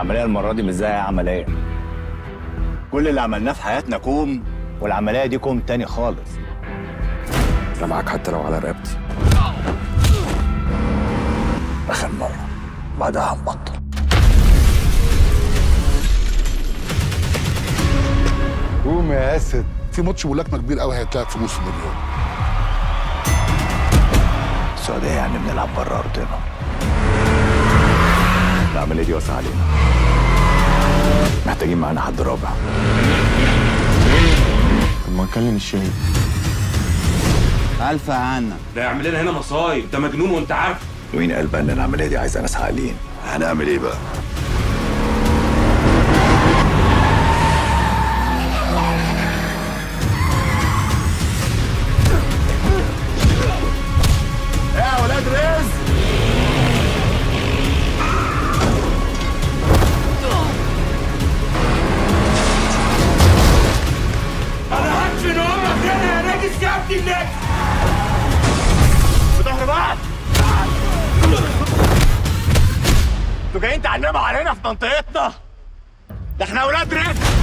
العمليه المره دي مش زي اي عمليه كل اللي عملناه في حياتنا كوم والعمليه دي كوم تاني خالص انا معاك حتى لو على رقبتي اخر مره بعدها هنبطل قوم يا اسد في ماتش ملاكمه كبير قوي هيتلعب في نص مليون السعوديه يعني بنلعب بره ارضنا العمليه دي واسعه علينا محتاجين معانا حد رابع طب ما نكلم الشهيد ألف عنا ده يعمل لنا هنا مصايب ده مجنون وانت عارف ومين قال بقى ان العمليه دي عايزه ناس عاقلين هنعمل ايه بقى يا ولاد رزق انا هدفن امك هنا يا ناجس يا ابني الناس بظهر بعض انتوا جايين تعلموا علينا في منطقتنا ده احنا اولاد رزق